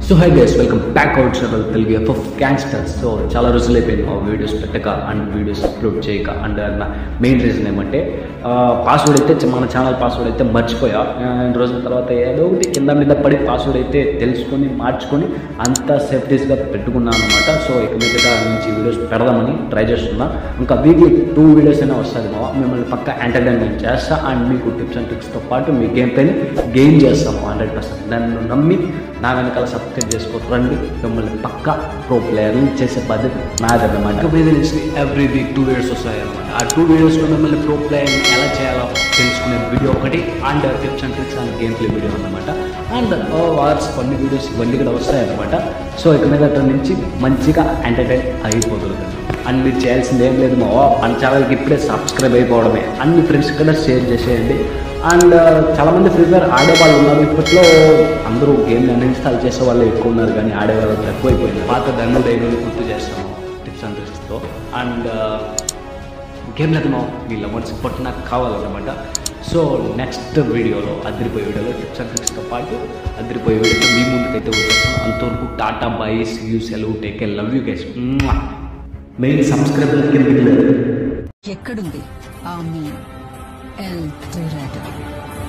so hi guys welcome back out channel Telugu FF gangsters so చాలా రోజులు అయిపోయింది మా వీడియోస్ పెట్టక అండ్ వీడియోస్ అప్లోడ్ చేయక అండ్ నా మెయిన్ రీజన్ ఏమంటే పాస్వర్డ్ అయితే చ- మన ఛానల్ పాస్వర్డ్ అయితే మర్చిపోయా ఆ, రెండు రోజుల తర్వాత ఏదో ఒకటి కింద మీద పడి పాస్వర్డ్ అయితే తెలుసుకొని మార్చుకొని అంత సేఫ్టీస్గా పెట్టుకున్నాను అనమాట సో ఇక మీద నుంచి వీడియోస్ పెడదామని ట్రై చేస్తున్నా ఇంకా వీక్లీ టూ వీడియోస్ అయినా వస్తుంది మా మిమ్మల్ని పక్క ఎంటర్టైన్మెంట్ చేస్తా అండ్ మీకు టిప్స్ అండ్ ట్రిక్స్తో పాటు మీ గేమ్ ప్లేని గెయిన్ చేస్తాము హండ్రెడ్ పర్సెంట్ నన్ను నమ్మి నా వెనకాల సబ్స్క్రైబ్ చేసుకో రండి మిమ్మల్ని పక్క ప్రో ప్లేయర్ని చేసే బాధ్యత నాదన్నమాట ఇక మీద నుంచి ఎవ్రీ వీక్ టూ వీడియోస్ వస్తాయి అనమాట ఆ టూ వీడియోస్లో మిమ్మల్ని ప్రో ప్లేయర్ని ఎలా చేయాలో తెలుసుకునే వీడియో ఒకటి and tips and tricks and game play video అనమాట అండ్ వార్స్ కొన్ని వీడియోస్ ఇవన్నీ కూడా వస్తాయి అనమాట సో ఇక మీద నుంచి మంచిగా ఎంటర్టైన్ అయిపోతుంది అండ్ మీరు చేయాల్సింది ఏం లేదు మా మన ఛానల్కి ఇప్పుడే సబ్స్క్రైబ్ అయిపోవడమే అన్ని ఫ్రెండ్స్ కూడా షేర్ చేసేయండి అండ్ చాలామంది ఫ్రీ ఫైర్ ఆడే వాళ్ళు ఉన్నారు ఇప్పట్లో అందరూ గేమ్ అన్ఇన్స్టాల్ చేసే వాళ్ళు ఎక్కువ ఉన్నారు కానీ ఆడే వాళ్ళు తక్కువైపోయింది పాత దండు డైరీ గుర్తు చేస్తాము టిప్స్ అండ్ ట్రిక్స్తో అండ్ గేమ్ లేదు మా మీ లవర్స్ ఇప్పటి నాకు కావాలన్నమాట సో నెక్స్ట్ వీడియోలో అదిరిపోయే వీడియోలో టిప్స్ అండ్ ట్రిక్స్తో పాటు అదిరిపోయే వీడియోతో మీ ముందుకైతే వచ్చేస్తాను అంతవరకు టాటా బైస్ యూ సెలవు take a love you guys main subscriber కింద ఎక్కడుంది ఆ మీ ఎల్ డొరాడో